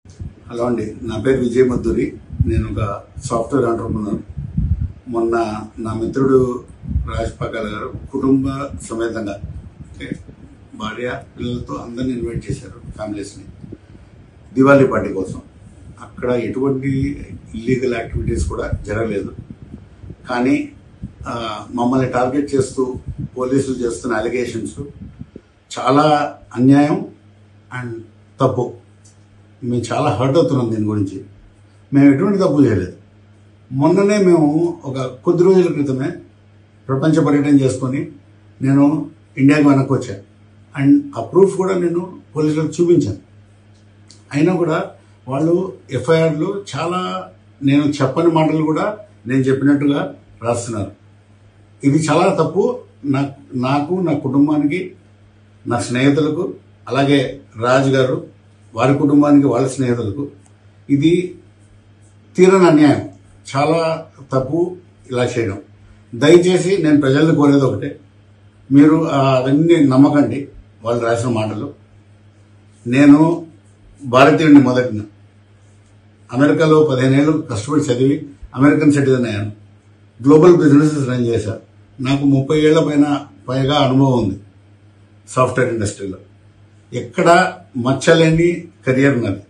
hello అండి నా పేరు విజయ్ మద్దూరి నేను ఒక సాఫ్ట్వేర్ ఆంటర్ప్రినర్ మొన్న నా మిత్రుడు రాజ్ పకాల గారు కుటుంబ సమేతంగా ఓకే భార్య పిల్లలతో అందరిని ఇన్వైట్ చేశారు ఫ్యామిలీస్ని దివాళీ పార్టీ కోసం అక్కడ ఎటువంటి ఇల్లీగల్ యాక్టివిటీస్ కూడా జరగలేదు కానీ ఆ, మమ్మల్ని టార్గెట్ చేస్తూ పోలీసులు చేస్తున్న అలిగేషన్స్ చాలా అన్యాయం అండ్ తప్పు మేము చాలా హర్ట్ అవుతున్నాం దీని గురించి మేము ఎటువంటి తప్పు చేయలేదు మొన్ననే మేము ఒక కొద్ది రోజుల క్రితమే ప్రపంచ పర్యటన చేసుకొని నేను ఇండియాకి వెనక్కి వచ్చాను అండ్ ఆ ప్రూఫ్ కూడా నేను పోలీసులకు చూపించాను అయినా కూడా వాళ్ళు ఎఫ్ఐఆర్లు చాలా నేను చెప్పని మాటలు కూడా నేను చెప్పినట్టుగా రాస్తున్నారు ఇది చాలా తప్పు నా నాకు నా కుటుంబానికి నా స్నేహితులకు అలాగే రాజు గారు వారి కుటుంబానికి వాళ్ళ స్నేహితులకు ఇది తీరని అన్యాయం చాలా తప్పు ఇలా చేయడం దయచేసి నేను ప్రజల్ని కోరేది ఒకటే మీరు ఆ అవన్నీ నమ్మకండి వాళ్ళు రాసిన మాటలు నేను భారతీయుడిని మొదటిన అమెరికాలో పదిహేనేళ్ళు కష్టపడి చదివి అమెరికన్ సిటిజన్ అయ్యాను గ్లోబల్ బిజినెసెస్ రన్ చేశా నాకు ముప్పై ఏళ్ల పైన పైగా అనుభవం ఉంది సాఫ్ట్వేర్ ఇండస్ట్రీలో ఎక్కడ మచ్చలేని కెరియర్ నాది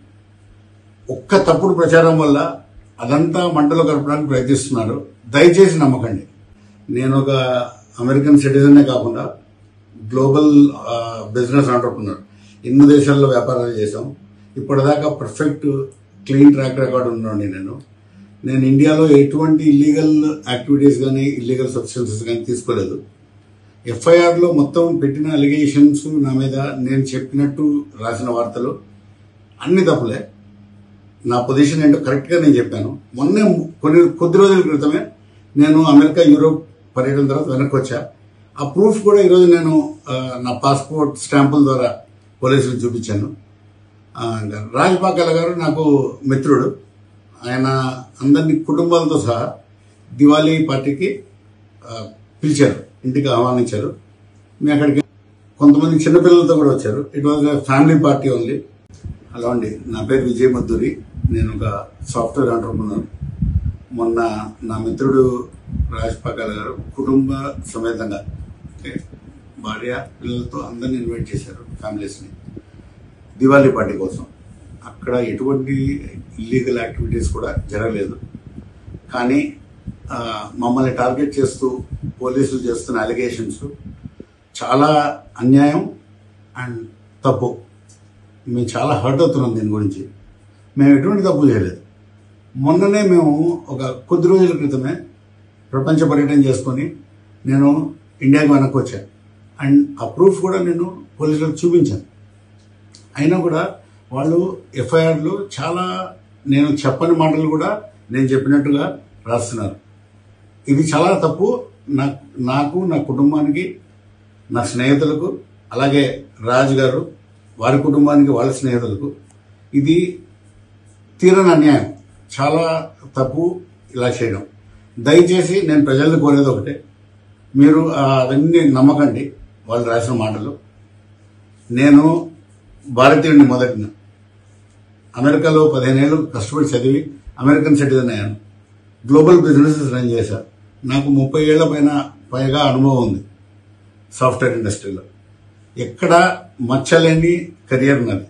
ఒక్క తప్పుడు ప్రచారం వల్ల అదంతా మంటలో కలపడానికి ప్రయత్నిస్తున్నారు దయచేసి నమ్మకండి నేను ఒక అమెరికన్ సిటిజన్నే కాకుండా గ్లోబల్ ఆ, బిజినెస్ ఆంటర్ప్రినర్ ఎన్నో దేశాల్లో వ్యాపారాలు చేశాం ఇప్పటిదాకా పర్ఫెక్ట్ క్లీన్ ట్రాక్ రికార్డ్ ఉన్నాను నేను నేను ఇండియాలో ఎటువంటి ఇల్లీగల్ యాక్టివిటీస్ కానీ ఇల్లీగల్ సబ్స్టెన్సెస్ కానీ తీసుకోలేదు ఎఫ్ఐఆర్లో మొత్తం పెట్టిన అలిగేషన్స్ నా మీద నేను చెప్పినట్టు రాసిన వార్తలు అన్ని తప్పులే నా పొజిషన్ ఏంటో కరెక్ట్గా నేను చెప్పాను మొన్నే కొన్ని కొద్ది రోజుల క్రితమే నేను అమెరికా యూరోప్ పర్యటన తర్వాత వెనక్కి వచ్చా ఆ ప్రూఫ్ కూడా ఈరోజు నేను ఆ, నా పాస్పోర్ట్ స్టాంపుల ద్వారా పోలీసులకు చూపించాను ఆ, ఇంకా రాజ్ పాకాల గారు నాకు మిత్రుడు ఆయన అందరినీ కుటుంబాలతో సహా దివాళీ పార్టీకి ఆ, పిలిచారు ఇంటికి ఆహ్వానించారు మేము అక్కడికి కొంతమంది చిన్నపిల్లలతో కూడా వచ్చారు it was family party only hello అండి నా పేరు విజయ్ మద్దూరి నేను ఒక సాఫ్ట్వేర్ ఆంటర్ప్రినర్ మొన్న నా మిత్రుడు రాజ్ పకాల గారు కుటుంబ సమేతంగా ఓకే భార్య పిల్లలతో అందరిని ఇన్వైట్ చేశారు ఫ్యామిలీస్ని దివాళీ పార్టీ కోసం అక్కడ ఎటువంటి ఇల్లీగల్ యాక్టివిటీస్ కూడా జరగలేదు కానీ ఆ, మమ్మల్ని టార్గెట్ చేస్తూ పోలీసులు చేస్తున్న అలిగేషన్స్ చాలా అన్యాయం అండ్ తప్పు మేము చాలా హర్ట్ అవుతున్నాం దీని గురించి మేము ఎటువంటి తప్పు చేయలేదు మొన్ననే మేము ఒక కొద్ది రోజుల క్రితమే ప్రపంచ పర్యటన చేసుకొని నేను ఇండియాకి వెనక్కి వచ్చాను అండ్ ఆ ప్రూఫ్ కూడా నేను పోలీసులకు చూపించాను అయినా కూడా వాళ్ళు ఎఫ్ఐఆర్లు చాలా నేను చెప్పని మాటలు కూడా నేను చెప్పినట్టుగా రాస్తున్నారు ఇది చాలా తప్పు నా నాకు నా కుటుంబానికి నా స్నేహితులకు అలాగే రాజు గారు వారి కుటుంబానికి వాళ్ళ స్నేహితులకు ఇది తీరని అన్యాయం చాలా తప్పు ఇలా చేయడం దయచేసి నేను ప్రజల్ని కోరేది ఒకటే మీరు ఆ అవన్నీ నమ్మకండి వాళ్ళు రాసిన మాటలు నేను భారతీయుడిని మొదటిన అమెరికాలో పదిహేనేళ్ళు కష్టపడి చదివి అమెరికన్ సిటిజన్ అయ్యాను గ్లోబల్ బిజినెసెస్ రన్ చేశా నాకు ముప్పై ఏళ్ల పైన పైగా అనుభవం ఉంది సాఫ్ట్వేర్ ఇండస్ట్రీలో ఎక్కడ మచ్చలేని కెరియర్ నాది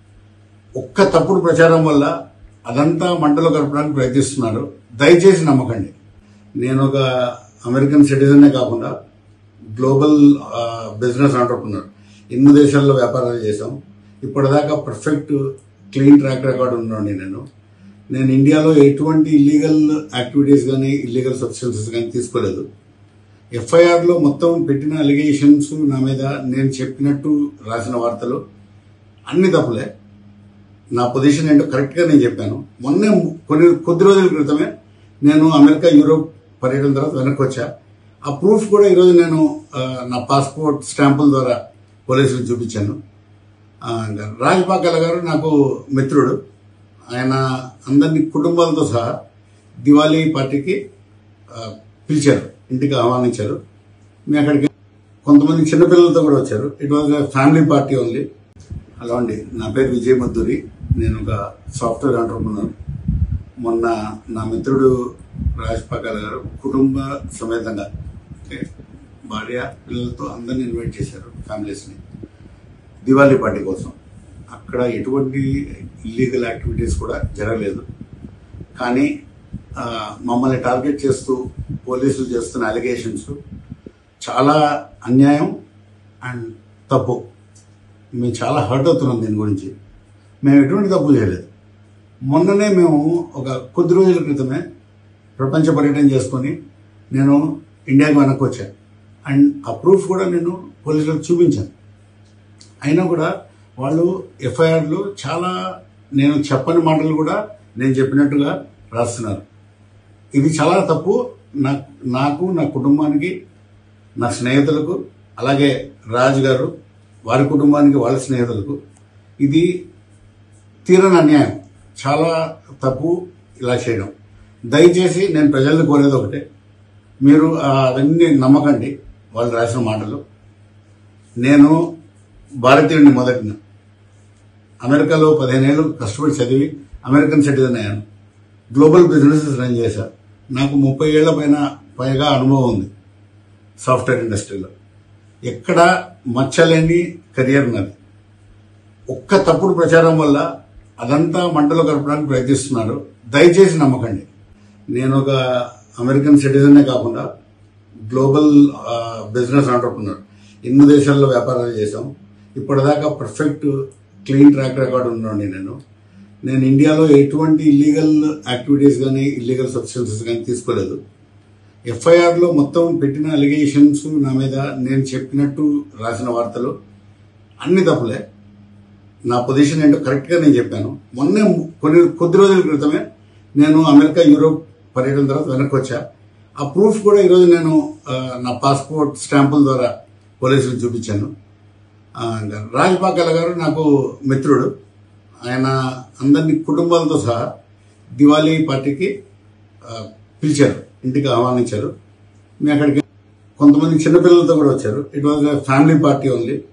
ఒక్క తప్పుడు ప్రచారం వల్ల అదంతా మంటలో కలపడానికి ప్రయత్నిస్తున్నారు దయచేసి నమ్మకండి నేను ఒక అమెరికన్ సిటిజన్నే కాకుండా గ్లోబల్ ఆ, బిజినెస్ ఆంటర్ప్రినర్ ఎన్నో దేశాల్లో వ్యాపారాలు చేశాం ఇప్పటిదాకా పర్ఫెక్ట్ క్లీన్ ట్రాక్ రికార్డ్ ఉన్నాను నేను నేను ఇండియాలో ఎటువంటి ఇల్లీగల్ యాక్టివిటీస్ కానీ ఇల్లీగల్ సబ్స్టెన్సెస్ కానీ తీసుకోలేదు ఎఫ్ఐఆర్లో మొత్తం పెట్టిన అలిగేషన్స్ నా మీద నేను చెప్పినట్టు రాసిన వార్తలు అన్ని తప్పులే నా పొజిషన్ ఏంటో కరెక్ట్గా నేను చెప్పాను మొన్నే కొన్ని కొద్ది రోజుల క్రితమే నేను అమెరికా యూరోప్ పర్యటన తర్వాత వెనక్కి వచ్చా ఆ ప్రూఫ్ కూడా ఈరోజు నేను ఆ, నా పాస్పోర్ట్ స్టాంపుల ద్వారా పోలీసులకు చూపించాను ఆ, ఇంకా రాజ్ పాకాల గారు నాకు మిత్రుడు ఆయన అందరినీ కుటుంబాలతో సహా దివాళీ పార్టీకి ఆ, పిలిచారు ఇంటికి ఆహ్వానించారు మేము అక్కడికి కొంతమంది చిన్నపిల్లలతో కూడా వచ్చారు it was family party only hello అండి నా పేరు విజయ్ మద్దూరి నేను ఒక సాఫ్ట్వేర్ ఎంటర్ప్రినర్ మొన్న నా మిత్రుడు రాజ్ పకాల గారు కుటుంబ సమేతంగా అంటే భార్య పిల్లలతో అందరిని ఇన్వైట్ చేశారు ఫ్యామిలీస్ని దివాళీ పార్టీ కోసం అక్కడ ఎటువంటి ఇల్లీగల్ యాక్టివిటీస్ కూడా జరగలేదు కానీ ఆ, మమ్మల్ని టార్గెట్ చేస్తూ పోలీసులు చేస్తున్న అలిగేషన్స్ చాలా అన్యాయం అండ్ తప్పు మేము చాలా హర్ట్ అవుతున్నాం దీని గురించి మేము ఎటువంటి తప్పు చేయలేదు మొన్ననే మేము ఒక కొద్ది రోజుల క్రితమే ప్రపంచ పర్యటన చేసుకొని నేను ఇండియాకి వెనక్కి వచ్చాను అండ్ ఆ ప్రూఫ్ కూడా నేను పోలీసులకు చూపించాను అయినా కూడా వాళ్ళు ఎఫ్ఐఆర్లు చాలా నేను చెప్పని మాటలు కూడా నేను చెప్పినట్టుగా రాస్తున్నారు ఇది చాలా తప్పు నాకు నాకు నా కుటుంబానికి నా స్నేహితులకు అలాగే రాజు గారు వారి కుటుంబానికి వాళ్ళ స్నేహితులకు ఇది తీరని అన్యాయం చాలా తప్పు ఇలా చేయడం దయచేసి నేను ప్రజల్ని కోరేది ఒకటే మీరు ఆ అవన్నీ నమ్మకండి వాళ్ళు రాసిన మాటలు నేను భారతీయుడిని మొదటిన అమెరికాలో పదిహేనేళ్ళు కష్టపడి చదివి అమెరికన్ సిటిజన్ అయ్యాను గ్లోబల్ బిజినెసెస్ రన్ చేశా నాకు ముప్పై ఏళ్ల పైన పైగా అనుభవం ఉంది సాఫ్ట్వేర్ ఇండస్ట్రీలో ఎక్కడ మచ్చలేని కెరియర్ నాది ఒక్క తప్పుడు ప్రచారం వల్ల అదంతా మంటలో కలపడానికి ప్రయత్నిస్తున్నారు దయచేసి నమ్మకండి నేను ఒక అమెరికన్ సిటిజన్నే కాకుండా గ్లోబల్ ఆ, బిజినెస్ ఆంటర్ప్రినర్ ఎన్నో దేశాల్లో వ్యాపారాలు చేశాం ఇప్పటిదాకా పర్ఫెక్ట్ క్లీన్ ట్రాక్ రికార్డ్ ఉన్నాను నేను నేను ఇండియాలో ఎటువంటి ఇల్లీగల్ యాక్టివిటీస్ కానీ ఇల్లీగల్ సబ్స్టెన్సెస్ కానీ తీసుకోలేదు ఎఫ్ఐఆర్లో మొత్తం పెట్టిన అలిగేషన్స్ నా మీద నేను చెప్పినట్టు రాసిన వార్తలు అన్ని తప్పులే నా పొజిషన్ ఏంటో కరెక్ట్గా నేను చెప్పాను మొన్నే కొన్ని కొద్ది రోజుల క్రితమే నేను అమెరికా యూరోప్ పర్యటన తర్వాత వెనక్కి వచ్చా ఆ ప్రూఫ్ కూడా ఈరోజు నేను ఆ, నా పాస్పోర్ట్ స్టాంపుల ద్వారా పోలీసులకు చూపించాను ఆ, రాజ్ పాకాల గారు నాకు మిత్రుడు ఆయన అందరినీ కుటుంబాలతో సహా దివాళీ పార్టీకి ఆ, పిలిచారు ఇంటికి ఆహ్వానించారు మేము అక్కడికి కొంతమంది చిన్నపిల్లలతో కూడా వచ్చారు it was family party only